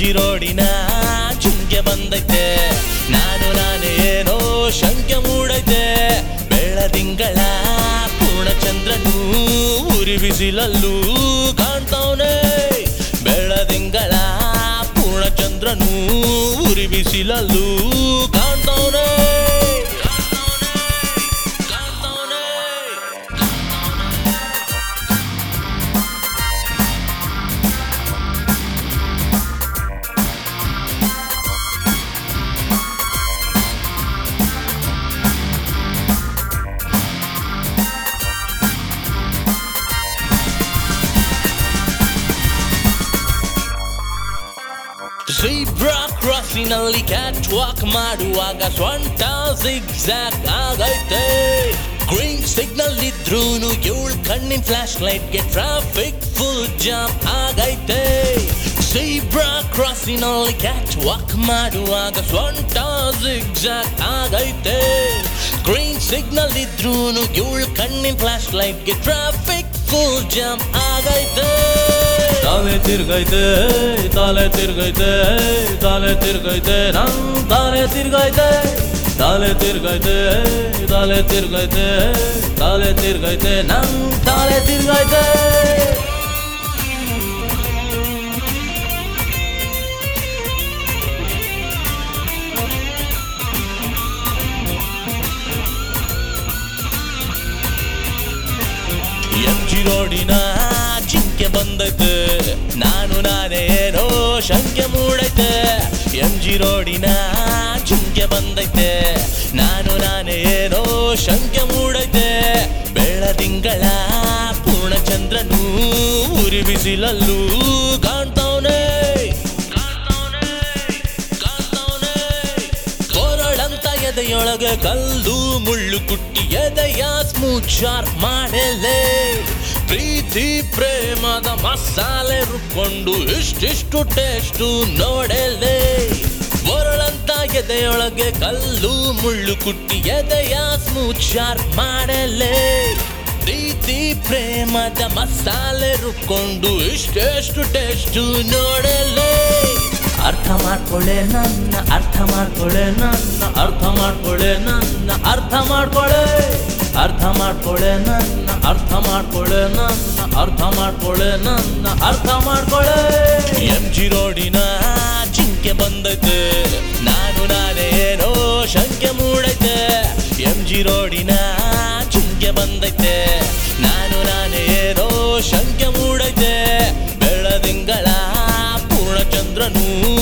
G ರೋಡಿನ ಚುಂಗೆ ಬಂದೈತೆ ನಾನು ನಾನೇ ಏನೋ ಶಂಕೆ ಮೂಡೈತೆ ಬೆಳದಿಂಗಳ ಪೂರ್ಣಚಂದ್ರನು ಉರಿ ಬಿಸಿಲಲ್ಲೂ ಕಾಣ್ತವನೆ ಬೆಳದಿಂಗಳ ಪೂರ್ಣಚಂದ್ರನು ಉರಿ ಬಿಸಿಲಲ್ಲೂ ಕಾಣ್ತವನೆ ಕಾಣ್ತವನೆ ಝೀಬ್ರಾ ಕ್ರಾಸಿನಲ್ಲಿ ಕ್ಯಾಟ್ ವಾಕ್ ಮಾಡುವಾಗ ಸ್ವಂಟ ಜಿಗ್ಜಾಗ್ ಆಗೈತೆ ಗ್ರೀನ್ ಸಿಗ್ನಲ್ ಇದ್ರೂನು ಏಳ್ ಕಣ್ಣಿನ ಫ್ಲಾಶ್ ಲೈಟ್ಗೆ ಟ್ರಾಫಿಕ್ ಫುಲ್ ಜಾಮ್ ಆಗೈತೆ ಝೀಬ್ರಾ ಕ್ರಾಸಿನಲ್ಲಿ ಕ್ಯಾಟ್ ವಾಕ್ ಮಾಡುವಾಗ ಸ್ವಂಟ ಜಿಗ್ಜಾಗ್ ಆಗೈತೆ ಗ್ರೀನ್ ಸಿಗ್ನಲ್ ಇದ್ರೂನು ಏಳ್ ಕಣ್ಣಿನ ಫ್ಲಾಶ್ ಲೈಟ್ಗೆ ಟ್ರಾಫಿಕ್ ಫುಲ್ ಜಾಮ್ ಆಗೈತೆ ತಲೆ ತಿರ್ಗೈತೆ ತಲೆ ತಿರ್ಗೈತೆ ತಲೆ ತಿರ್ಗೈತೆ ನಮ್ ತಲೆ ತಿರ್ಗೈತೆ ತಲೆ ತಿರ್ಗೈತೆ ತಲೆ ತಿರ್ಗೈತೆ ತಲೆ ತಿರ್ಗೈತೆ ನಮ್ ತಲೆ ತಿರ್ಗೈತೆ ಎಂ ಜಿ ರೋಡಿನ ಜಿಂಕೆ ಬಂದೈತೆ ನಾನು ನಾನೇ ಏನೋ ಶಂಕೆ ಮೂಡೈತೆ ಎಂ ಜಿ ರೋಡಿನ ಜಿಂಕೆ ಬಂದೈತೆ ನಾನು ನಾನೇ ಏನೋ ಶಂಕೆ ಮೂಡೈತೆ ಬೆಳದಿಂಗಳ ಪೂರ್ಣಚಂದ್ರನು ಉರಿ ಬಿಸಿಲಲ್ಲೂ ಕಾಣ್ತವನೆ ಕೊರಳಂತ ಎದೆಯೊಳಗೆ ಕಲ್ಲು ಮುಳ್ಳು ಕುಟ್ಟಿ ಎದೆಯ ಸ್ಮೂತ್ ಶಾರ್ಪ್ ಮಾಡಲೆ ಪ್ರೀತಿ ಪ್ರೇಮದ ಮಸಾಲೆ ರುಬ್ಕೊಂಡು ಇಷ್ಟಿಷ್ಟು ಟೇಸ್ಟು ನೋಡೆಲೆ ಕೊರಳಂತ ಎದೆಯೊಳಗೆ ಕಲ್ಲು ಮುಳ್ಳು ಕುಟ್ಟಿ ಎದೆಯ ಸ್ಮೂತ್ ಶಾರ್ಪ್ ಮಾಡಲೆ ಪ್ರೀತಿ ಪ್ರೇಮದ ಮಸಾಲೆ ರುಬ್ಕೊಂಡು ಇಷ್ಟೆಷ್ಟು ಟೇಸ್ಟು ನೋಡಲೆ ಅರ್ಥ ಮಾಡ್ಕೊಳ್ಳೆ ನನ್ನ ಅರ್ಥ ಮಾಡ್ಕೊಳ್ಳೆ ನನ್ನ ಅರ್ಥ ಮಾಡ್ಕೊಳ್ಳೆ ನನ್ನ ಅರ್ಥ ಮಾಡ್ಕೊಳ್ಳೆ ಅರ್ಥ ಮಾಡ್ಕೊಳ್ಳೆ ನನ್ನ ಅರ್ಥ ಮಾಡ್ಕೊಳ್ಳೆ ನನ್ನ ಅರ್ಥ ಮಾಡ್ಕೊಳ್ಳೆ ನನ್ನ ಅರ್ಥ ಮಾಡ್ಕೊಳ್ಳೆ ಎಂ ಜಿ ರೋಡಿನ ಜಿಂಕೆ ಬಂದೈತೆ ನಾನು ನಾನೇ ಏನೋ ಶಂಕೆ ಮೂಡೈತೆ ಎಂ ಜಿ ರೋಡಿನ ಜಿಂಕೆ ಬಂದೈತೆ ನಾನು ನಾನೇ ಏನೋ ಶಂಕೆ ಮೂಡೈತೆ ಬೆಳದಿಂಗಳ ಪೂರ್ಣಚಂದ್ರನು